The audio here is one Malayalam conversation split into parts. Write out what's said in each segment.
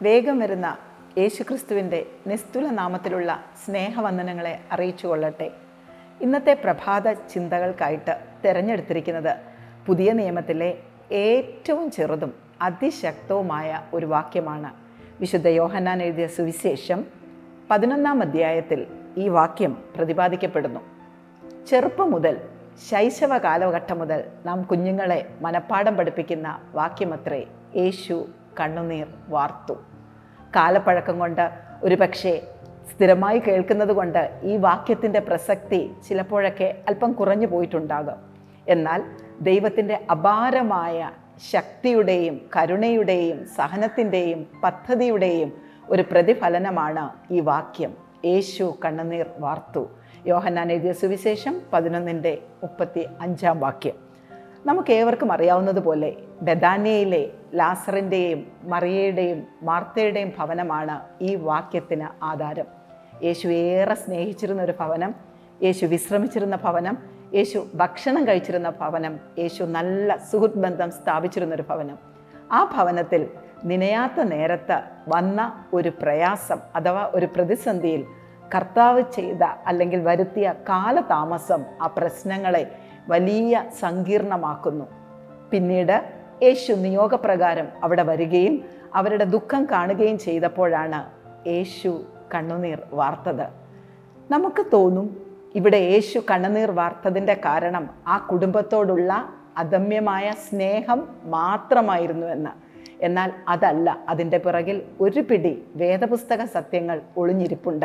വേഗം വരുന്ന യേശുക്രിസ്തുവിൻ്റെ നിസ്തുല നാമത്തിലുള്ള സ്നേഹവന്ദനങ്ങളെ അറിയിച്ചു കൊള്ളട്ടെ ഇന്നത്തെ പ്രഭാത ചിന്തകൾക്കായിട്ട് തിരഞ്ഞെടുത്തിരിക്കുന്നത് പുതിയ നിയമത്തിലെ ഏറ്റവും ചെറുതും അതിശക്തവുമായ ഒരു വാക്യമാണ് വിശുദ്ധ യോഹന്നാൻ എഴുതിയ സുവിശേഷം പതിനൊന്നാം അധ്യായത്തിൽ ഈ വാക്യം പ്രതിപാദിക്കപ്പെടുന്നു ചെറുപ്പം മുതൽ ശൈശവ കാലഘട്ടം മുതൽ നാം കുഞ്ഞുങ്ങളെ മനഃപ്പാഠം പഠിപ്പിക്കുന്ന വാക്യമത്രേ യേശു കണ്ണുനീർ വാർത്തു കാലപ്പഴക്കം കൊണ്ട് ഒരു പക്ഷേ സ്ഥിരമായി കേൾക്കുന്നത് കൊണ്ട് ഈ വാക്യത്തിൻ്റെ പ്രസക്തി ചിലപ്പോഴൊക്കെ അല്പം കുറഞ്ഞു പോയിട്ടുണ്ടാകും എന്നാൽ ദൈവത്തിൻ്റെ അപാരമായ ശക്തിയുടെയും കരുണയുടെയും സഹനത്തിൻ്റെയും പദ്ധതിയുടെയും ഒരു പ്രതിഫലനമാണ് ഈ വാക്യം യേശു കണ്ണുനീർ വാർത്തു യോഹന്നാൻ എഴുതിയ സുവിശേഷം പതിനൊന്നിൻ്റെ മുപ്പത്തി അഞ്ചാം വാക്യം നമുക്ക് ഏവർക്കും അറിയാവുന്നതുപോലെ ബദാനിയയിലെ ലാസറിൻ്റെയും മറിയയുടെയും മാർത്തയുടെയും ഭവനമാണ് ഈ വാക്യത്തിന് ആധാരം യേശു ഏറെ സ്നേഹിച്ചിരുന്ന ഒരു ഭവനം യേശു വിശ്രമിച്ചിരുന്ന ഭവനം യേശു ഭക്ഷണം കഴിച്ചിരുന്ന ഭവനം യേശു നല്ല സുഹൃത്ത് ബന്ധം സ്ഥാപിച്ചിരുന്ന ഒരു ഭവനം ആ ഭവനത്തിൽ നിനയാത്ത നേരത്ത് വന്ന ഒരു പ്രയാസം അഥവാ ഒരു പ്രതിസന്ധിയിൽ കർത്താവ് ചെയ്ത അല്ലെങ്കിൽ വരുത്തിയ കാലതാമസം ആ പ്രശ്നങ്ങളെ വലിയ സങ്കീർണമാക്കുന്നു പിന്നീട് യേശു നിയോഗപ്രകാരം അവിടെ വരികയും അവരുടെ ദുഃഖം കാണുകയും ചെയ്തപ്പോഴാണ് യേശു കണ്ണുനീർ വാർത്തത് നമുക്ക് തോന്നും ഇവിടെ യേശു കണ്ണുനീർ വാർത്തതിൻ്റെ കാരണം ആ കുടുംബത്തോടുള്ള അദമ്യമായ സ്നേഹം മാത്രമായിരുന്നു എന്ന് എന്നാൽ അതല്ല അതിൻ്റെ പിറകിൽ ഒരു പിടി വേദപുസ്തക സത്യങ്ങൾ ഒളിഞ്ഞിരിപ്പുണ്ട്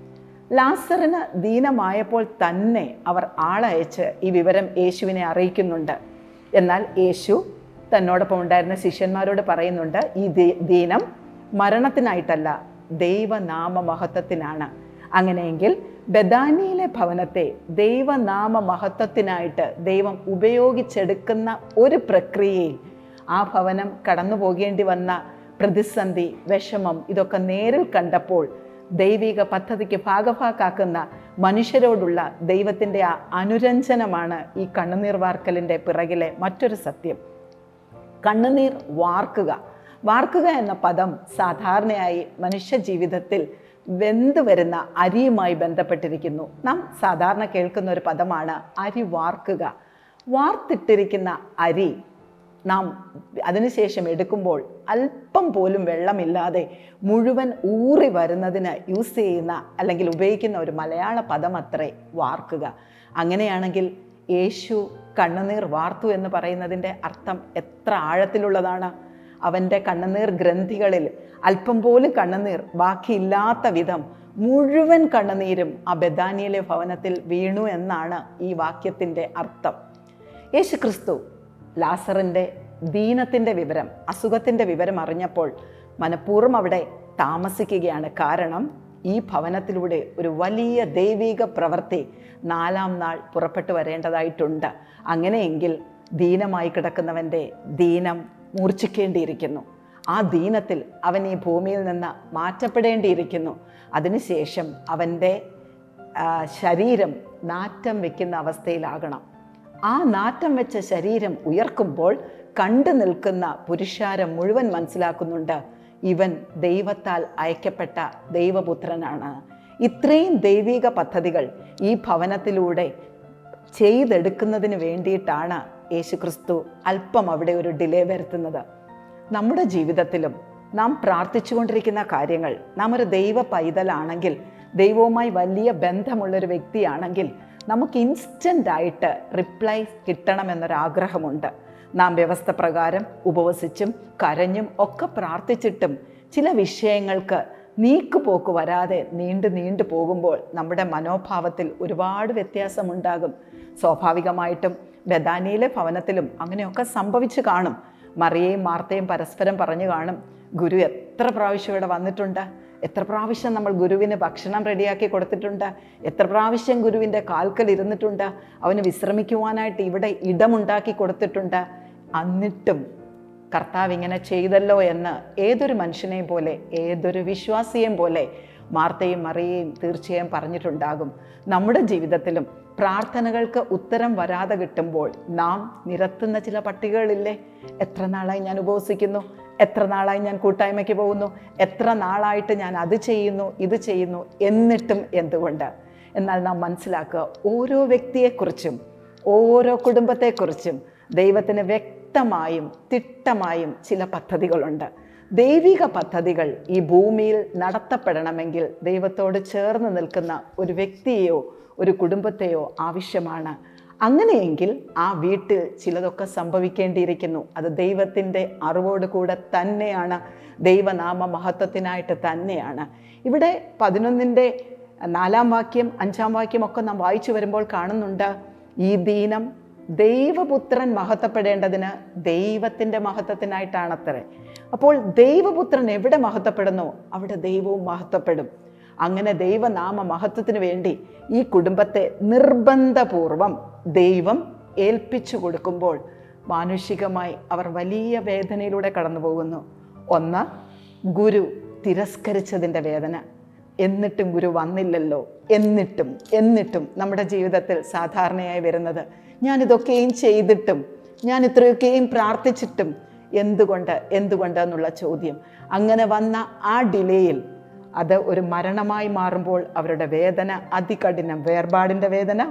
ലാസറിന് ദീനമായപ്പോൾ തന്നെ അവർ ആളയച്ച് ഈ വിവരം യേശുവിനെ അറിയിക്കുന്നുണ്ട് എന്നാൽ യേശു തന്നോടൊപ്പം ഉണ്ടായിരുന്ന ശിഷ്യന്മാരോട് പറയുന്നുണ്ട് ഈ ദീനം മരണത്തിനായിട്ടല്ല ദൈവനാമ മഹത്വത്തിനാണ് അങ്ങനെയെങ്കിൽ ബദാനിയിലെ ഭവനത്തെ ദൈവനാമ മഹത്വത്തിനായിട്ട് ദൈവം ഉപയോഗിച്ചെടുക്കുന്ന ഒരു പ്രക്രിയയിൽ ആ ഭവനം കടന്നു പോകേണ്ടി വന്ന പ്രതിസന്ധി വിഷമം ഇതൊക്കെ നേരിൽ കണ്ടപ്പോൾ ദൈവിക പദ്ധതിക്ക് ഭാഗഭാക്കാക്കുന്ന മനുഷ്യരോടുള്ള ദൈവത്തിൻ്റെ ആ അനുരഞ്ജനമാണ് ഈ കണ്ണുനീർ വാർക്കലിൻ്റെ പിറകിലെ മറ്റൊരു സത്യം കണ്ണുനീർ വാർക്കുക വാർക്കുക എന്ന പദം സാധാരണയായി മനുഷ്യ ജീവിതത്തിൽ വെന്തു വരുന്ന അരിയുമായി ബന്ധപ്പെട്ടിരിക്കുന്നു നാം സാധാരണ കേൾക്കുന്ന ഒരു പദമാണ് അരി വാർക്കുക വാർത്തിട്ടിരിക്കുന്ന അരി നാം അതിനുശേഷം എടുക്കുമ്പോൾ അല്പം പോലും വെള്ളമില്ലാതെ മുഴുവൻ ഊറി വരുന്നതിന് യൂസ് ചെയ്യുന്ന അല്ലെങ്കിൽ ഉപയോഗിക്കുന്ന ഒരു മലയാള പദം അത്രേ വാർക്കുക അങ്ങനെയാണെങ്കിൽ യേശു കണ്ണുനീർ വാർത്തു എന്ന് പറയുന്നതിൻ്റെ അർത്ഥം എത്ര ആഴത്തിലുള്ളതാണ് അവൻ്റെ കണ്ണുനീർ ഗ്രന്ഥികളിൽ അല്പം പോലും കണ്ണുനീർ ബാക്കിയില്ലാത്ത വിധം മുഴുവൻ കണ്ണുനീരും ആ ബദാനിയിലെ ഭവനത്തിൽ വീണു എന്നാണ് ഈ വാക്യത്തിൻ്റെ അർത്ഥം യേശു ക്രിസ്തു ലാസറിൻ്റെ ദീനത്തിൻ്റെ വിവരം അസുഖത്തിൻ്റെ വിവരം അറിഞ്ഞപ്പോൾ മനഃപൂർവ്വം അവിടെ താമസിക്കുകയാണ് കാരണം ഈ ഭവനത്തിലൂടെ ഒരു വലിയ ദൈവിക പ്രവൃത്തി നാലാം നാൾ പുറപ്പെട്ടു വരേണ്ടതായിട്ടുണ്ട് അങ്ങനെയെങ്കിൽ ദീനമായി കിടക്കുന്നവൻ്റെ ദീനം മൂർച്ഛിക്കേണ്ടിയിരിക്കുന്നു ആ ദീനത്തിൽ അവൻ ഈ ഭൂമിയിൽ നിന്ന് മാറ്റപ്പെടേണ്ടിയിരിക്കുന്നു അതിനുശേഷം അവൻ്റെ ശരീരം നാറ്റം വെക്കുന്ന അവസ്ഥയിലാകണം ആ നാറ്റം വെച്ച ശരീരം ഉയർക്കുമ്പോൾ കണ്ടു നിൽക്കുന്ന പുരുഷാരം മുഴുവൻ മനസ്സിലാക്കുന്നുണ്ട് ഇവൻ ദൈവത്താൽ അയക്കപ്പെട്ട ദൈവപുത്രനാണ് ഇത്രയും ദൈവിക പദ്ധതികൾ ഈ ഭവനത്തിലൂടെ ചെയ്തെടുക്കുന്നതിന് വേണ്ടിയിട്ടാണ് യേശുക്രിസ്തു അല്പം അവിടെ ഒരു ഡിലേ വരുത്തുന്നത് നമ്മുടെ ജീവിതത്തിലും നാം പ്രാർത്ഥിച്ചുകൊണ്ടിരിക്കുന്ന കാര്യങ്ങൾ നാം ഒരു ദൈവ പൈതലാണെങ്കിൽ ദൈവവുമായി വലിയ ബന്ധമുള്ളൊരു വ്യക്തിയാണെങ്കിൽ നമുക്ക് ഇൻസ്റ്റൻ്റ് ആയിട്ട് റിപ്ലൈ കിട്ടണമെന്നൊരാഗ്രഹമുണ്ട് നാം വ്യവസ്ഥ പ്രകാരം ഉപവസിച്ചും കരഞ്ഞും ഒക്കെ പ്രാർത്ഥിച്ചിട്ടും ചില വിഷയങ്ങൾക്ക് നീക്കുപോക്ക് വരാതെ നീണ്ടു നീണ്ടു പോകുമ്പോൾ നമ്മുടെ മനോഭാവത്തിൽ ഒരുപാട് വ്യത്യാസമുണ്ടാകും സ്വാഭാവികമായിട്ടും ബദാനിയിലെ ഭവനത്തിലും അങ്ങനെയൊക്കെ സംഭവിച്ചു കാണും മറിയയും മാർത്തയും പരസ്പരം പറഞ്ഞു കാണും ഗുരു എത്ര പ്രാവശ്യം ഇവിടെ വന്നിട്ടുണ്ട് എത്ര പ്രാവശ്യം നമ്മൾ ഗുരുവിന് ഭക്ഷണം റെഡിയാക്കി കൊടുത്തിട്ടുണ്ട് എത്ര പ്രാവശ്യം ഗുരുവിൻ്റെ കാൽക്കൽ ഇരുന്നിട്ടുണ്ട് അവന് വിശ്രമിക്കുവാനായിട്ട് ഇവിടെ ഇടമുണ്ടാക്കി കൊടുത്തിട്ടുണ്ട് എന്നിട്ടും കർത്താവ് ഇങ്ങനെ ചെയ്തല്ലോ എന്ന് ഏതൊരു മനുഷ്യനെയും പോലെ ഏതൊരു വിശ്വാസിയെയും പോലെ മാർത്തയും മറിയയും തീർച്ചയായും പറഞ്ഞിട്ടുണ്ടാകും നമ്മുടെ ജീവിതത്തിലും പ്രാർത്ഥനകൾക്ക് ഉത്തരം വരാതെ കിട്ടുമ്പോൾ നാം നിരത്തുന്ന ചില പട്ടികകളില്ലേ എത്ര നാളായി ഞാൻ ഉപവസിക്കുന്നു എത്ര നാളായി ഞാൻ കൂട്ടായ്മയ്ക്ക് പോകുന്നു എത്ര നാളായിട്ട് ഞാൻ അത് ചെയ്യുന്നു ഇത് ചെയ്യുന്നു എന്നിട്ടും എന്തുകൊണ്ട് എന്നാൽ നാം മനസ്സിലാക്കുക ഓരോ വ്യക്തിയെക്കുറിച്ചും ഓരോ കുടുംബത്തെക്കുറിച്ചും ദൈവത്തിന് വ്യക്തമായും തിട്ടമായും ചില പദ്ധതികളുണ്ട് ദൈവിക പദ്ധതികൾ ഈ ഭൂമിയിൽ നടത്തപ്പെടണമെങ്കിൽ ദൈവത്തോട് ചേർന്ന് നിൽക്കുന്ന ഒരു വ്യക്തിയെയോ ഒരു കുടുംബത്തെയോ ആവശ്യമാണ് അങ്ങനെയെങ്കിൽ ആ വീട്ടിൽ ചിലതൊക്കെ സംഭവിക്കേണ്ടിയിരിക്കുന്നു അത് ദൈവത്തിൻ്റെ അറിവോട് കൂടെ തന്നെയാണ് ദൈവനാമ മഹത്വത്തിനായിട്ട് തന്നെയാണ് ഇവിടെ പതിനൊന്നിൻ്റെ നാലാം വാക്യം അഞ്ചാം വാക്യം ഒക്കെ നാം വായിച്ചു വരുമ്പോൾ കാണുന്നുണ്ട് ഈ ദീനം ദൈവപുത്രൻ മഹത്വപ്പെടേണ്ടതിന് ദൈവത്തിൻ്റെ മഹത്വത്തിനായിട്ടാണത്രേ അപ്പോൾ ദൈവപുത്രൻ എവിടെ മഹത്വപ്പെടുന്നു അവിടെ ദൈവവും മഹത്വപ്പെടും അങ്ങനെ ദൈവനാമ മഹത്വത്തിന് വേണ്ടി ഈ കുടുംബത്തെ നിർബന്ധപൂർവം ദൈവം ഏൽപ്പിച്ചു കൊടുക്കുമ്പോൾ മാനുഷികമായി അവർ വലിയ വേദനയിലൂടെ കടന്നു പോകുന്നു ഒന്ന് ഗുരു തിരസ്കരിച്ചതിൻ്റെ വേദന എന്നിട്ടും ഗുരു വന്നില്ലല്ലോ എന്നിട്ടും എന്നിട്ടും നമ്മുടെ ജീവിതത്തിൽ സാധാരണയായി വരുന്നത് ഞാനിതൊക്കെയും ചെയ്തിട്ടും ഞാൻ ഇത്രയൊക്കെയും പ്രാർത്ഥിച്ചിട്ടും എന്തുകൊണ്ട് എന്തുകൊണ്ട് എന്നുള്ള ചോദ്യം അങ്ങനെ വന്ന ആ ഡിലേയിൽ അത് ഒരു മരണമായി മാറുമ്പോൾ അവരുടെ വേദന അതികഠിനം വേർപാടിൻ്റെ വേദന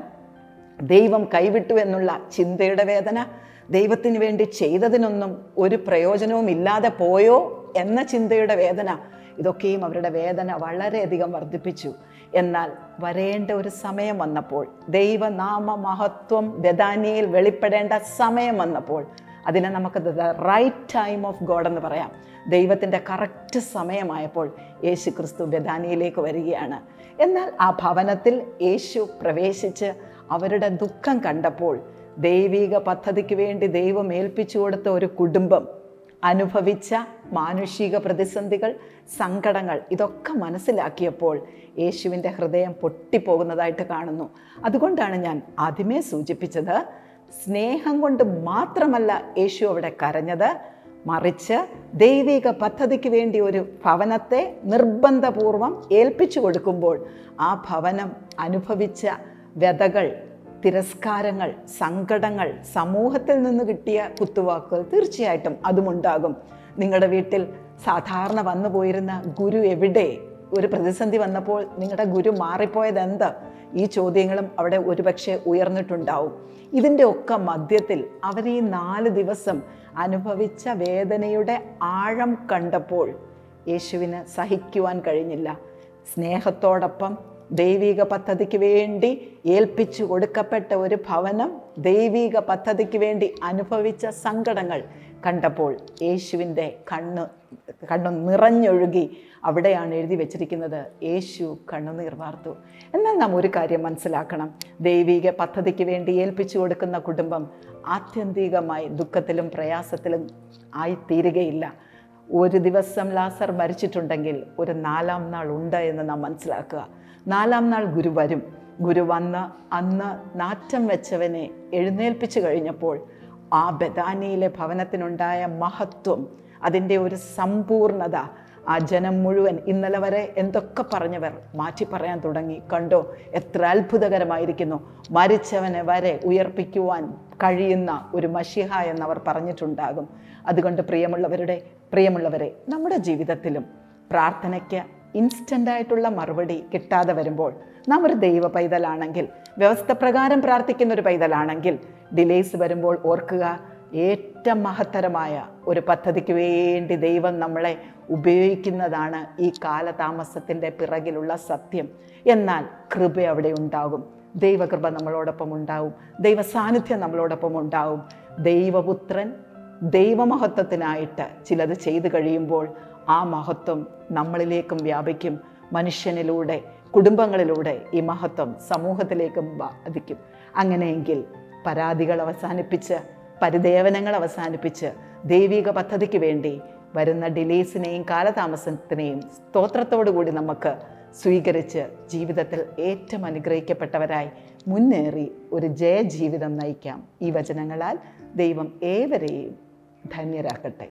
ദൈവം കൈവിട്ടു എന്നുള്ള ചിന്തയുടെ വേദന ദൈവത്തിന് വേണ്ടി ചെയ്തതിനൊന്നും ഒരു പ്രയോജനവും ഇല്ലാതെ പോയോ എന്ന ചിന്തയുടെ വേദന ഇതൊക്കെയും അവരുടെ വേദന വളരെയധികം വർദ്ധിപ്പിച്ചു എന്നാൽ വരേണ്ട ഒരു സമയം വന്നപ്പോൾ ദൈവനാമ മഹത്വം ബദാനിയിൽ വെളിപ്പെടേണ്ട സമയം വന്നപ്പോൾ അതിനെ നമുക്ക് the right time of God എന്ന് പറയാം ദൈവത്തിൻ്റെ കറക്റ്റ് സമയമായപ്പോൾ യേശു ക്രിസ്തു ബദാനിയിലേക്ക് വരികയാണ് എന്നാൽ ആ ഭവനത്തിൽ യേശു പ്രവേശിച്ച് അവരുടെ ദുഃഖം കണ്ടപ്പോൾ ദൈവിക പദ്ധതിക്ക് വേണ്ടി ദൈവം ഏൽപ്പിച്ചു കൊടുത്ത ഒരു കുടുംബം അനുഭവിച്ച മാനുഷിക പ്രതിസന്ധികൾ സങ്കടങ്ങൾ ഇതൊക്കെ മനസ്സിലാക്കിയപ്പോൾ യേശുവിൻ്റെ ഹൃദയം പൊട്ടിപ്പോകുന്നതായിട്ട് കാണുന്നു അതുകൊണ്ടാണ് ഞാൻ ആദ്യമേ സൂചിപ്പിച്ചത് സ്നേഹം കൊണ്ട് മാത്രമല്ല യേശു അവിടെ കരഞ്ഞത് മറിച്ച് ദൈവിക പദ്ധതിക്ക് വേണ്ടി ഒരു ഭവനത്തെ നിർബന്ധപൂർവം ഏൽപ്പിച്ചു കൊടുക്കുമ്പോൾ ആ ഭവനം അനുഭവിച്ച വ്യതകൾ തിരസ്കാരങ്ങൾ സങ്കടങ്ങൾ സമൂഹത്തിൽ നിന്ന് കിട്ടിയ കുത്തുവാക്കുകൾ തീർച്ചയായിട്ടും അതുമുണ്ടാകും നിങ്ങളുടെ വീട്ടിൽ സാധാരണ വന്നു പോയിരുന്ന ഗുരു എവിടെ ഒരു പ്രതിസന്ധി വന്നപ്പോൾ നിങ്ങളുടെ ഗുരു മാറിപ്പോയത് എന്ത് ഈ ചോദ്യങ്ങളും അവിടെ ഒരുപക്ഷെ ഉയർന്നിട്ടുണ്ടാവും ഇതിൻ്റെ ഒക്കെ മധ്യത്തിൽ അവർ ഈ നാല് ദിവസം അനുഭവിച്ച വേദനയുടെ ആഴം കണ്ടപ്പോൾ യേശുവിന് സഹിക്കുവാൻ കഴിഞ്ഞില്ല സ്നേഹത്തോടൊപ്പം ദൈവിക പദ്ധതിക്ക് വേണ്ടി ഏൽപ്പിച്ചു കൊടുക്കപ്പെട്ട ഒരു ഭവനം ദൈവിക പദ്ധതിക്ക് വേണ്ടി അനുഭവിച്ച സങ്കടങ്ങൾ കണ്ടപ്പോൾ യേശുവിൻ്റെ കണ്ണ് കണ്ണു നിറഞ്ഞൊഴുകി അവിടെയാണ് എഴുതി വെച്ചിരിക്കുന്നത് യേശു കണ്ണുനീർ വാർത്തു എന്നാൽ നാം ഒരു കാര്യം മനസ്സിലാക്കണം ദൈവിക പദ്ധതിക്ക് വേണ്ടി ഏൽപ്പിച്ചു കൊടുക്കുന്ന കുടുംബം ആത്യന്തികമായി ദുഃഖത്തിലും പ്രയാസത്തിലും ആയിത്തീരുകയില്ല ഒരു ദിവസം ലാസർ മരിച്ചിട്ടുണ്ടെങ്കിൽ ഒരു നാലാം നാൾ ഉണ്ട് എന്ന് നാം മനസ്സിലാക്കുക നാലാം നാൾ ഗുരു വരും ഗുരു വന്ന് അന്ന് നാറ്റം വെച്ചവനെ എഴുന്നേൽപ്പിച്ചു കഴിഞ്ഞപ്പോൾ ആ ബദാനിയിലെ ഭവനത്തിനുണ്ടായ മഹത്വം അതിൻ്റെ ഒരു സമ്പൂർണത ആ ജനം മുഴുവൻ ഇന്നലെ വരെ എന്തൊക്കെ പറഞ്ഞവർ മാറ്റി പറയാൻ തുടങ്ങി കണ്ടോ എത്ര അത്ഭുതകരമായിരിക്കുന്നു മരിച്ചവനെ വരെ ഉയർപ്പിക്കുവാൻ കഴിയുന്ന ഒരു മഷിഹ എന്നവർ പറഞ്ഞിട്ടുണ്ടാകും അതുകൊണ്ട് പ്രിയമുള്ളവരുടെ പ്രിയമുള്ളവരെ നമ്മുടെ ജീവിതത്തിലും പ്രാർത്ഥനയ്ക്ക് ഇൻസ്റ്റൻ്റ് ആയിട്ടുള്ള മറുപടി കിട്ടാതെ വരുമ്പോൾ നാം ഒരു ദൈവ പൈതലാണെങ്കിൽ വ്യവസ്ഥ പ്രകാരം പ്രാർത്ഥിക്കുന്ന ഒരു പൈതലാണെങ്കിൽ ഡിലേസ് വരുമ്പോൾ ഓർക്കുക ഏറ്റവും മഹത്തരമായ ഒരു പദ്ധതിക്ക് വേണ്ടി ദൈവം നമ്മളെ ഉപയോഗിക്കുന്നതാണ് ഈ കാലതാമസത്തിൻ്റെ പിറകിലുള്ള സത്യം എന്നാൽ കൃപ അവിടെ ഉണ്ടാകും ദൈവകൃപ നമ്മളോടൊപ്പം ഉണ്ടാവും ദൈവ സാന്നിധ്യം നമ്മളോടൊപ്പം ഉണ്ടാവും ദൈവപുത്രൻ ദൈവമഹത്വത്തിനായിട്ട് ചിലത് ചെയ്തു കഴിയുമ്പോൾ ആ മഹത്വം നമ്മളിലേക്കും വ്യാപിക്കും മനുഷ്യനിലൂടെ കുടുംബങ്ങളിലൂടെ ഈ മഹത്വം സമൂഹത്തിലേക്കും ബാധിക്കും അങ്ങനെയെങ്കിൽ പരാതികൾ അവസാനിപ്പിച്ച് പരിദേവനങ്ങൾ അവസാനിപ്പിച്ച് ദൈവിക പദ്ധതിക്ക് വേണ്ടി വരുന്ന ഡിലേസിനെയും കാലതാമസത്തിനെയും സ്തോത്രത്തോടു കൂടി നമുക്ക് സ്വീകരിച്ച് ജീവിതത്തിൽ ഏറ്റവും അനുഗ്രഹിക്കപ്പെട്ടവരായി മുന്നേറി ഒരു ജയജീവിതം നയിക്കാം ഈ വചനങ്ങളാൽ ദൈവം ഏവരെയും ധന്യരാക്കട്ടെ